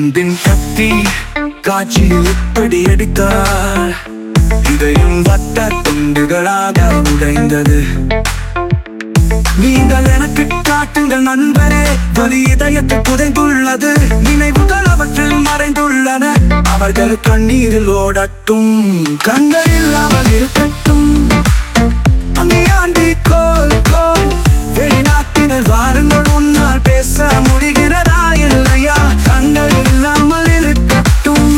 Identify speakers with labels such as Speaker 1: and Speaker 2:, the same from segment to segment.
Speaker 1: அன்பின் கத்தி காட்சியில் இப்படி அடித்தார் இதையும் வட்ட துண்டுகளாக உடைந்தது நீங்கள் எனக்கு காட்டுங்கள் நண்பரே வலி இதயத்தை புதைந்துள்ளது நினைவுகள் அவற்றில் மறைந்துள்ளன அவர்கள் கண்ணீரில் ஓடட்டும் கண்கள் இல்லாமல் இருக்கட்டும் அங்கியாண்டி கோல் கோல் வெளிநாட்டினர் வாருங்கள் உன்னால் பேச முடிகிறதா இல்லையா கண்கள் இல்லாமல் இருக்கட்டும்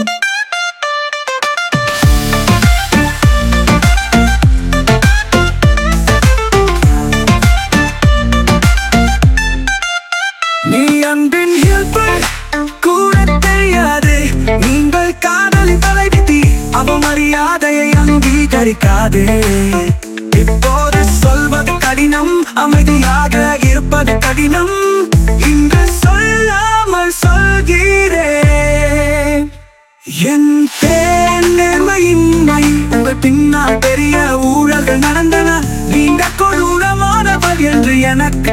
Speaker 1: நீ அன்பின் இயல்பு கூட தெரியாது நீங்கள் காதலின் தலைவிதி அவமரியாதையை அங்கீகரிக்காதே இப்போது சொல்வது கடினம் அமைதியாக இருப்பது கடினம் இன்று சொல்லாமல் சொல்கிறேன் என் பேர் நேர்மையின்மை உங்கள் பின்னால் பெரிய ஊழல்கள் நடந்தன நீங்க கொடூரமானவர் என்று எனக்கு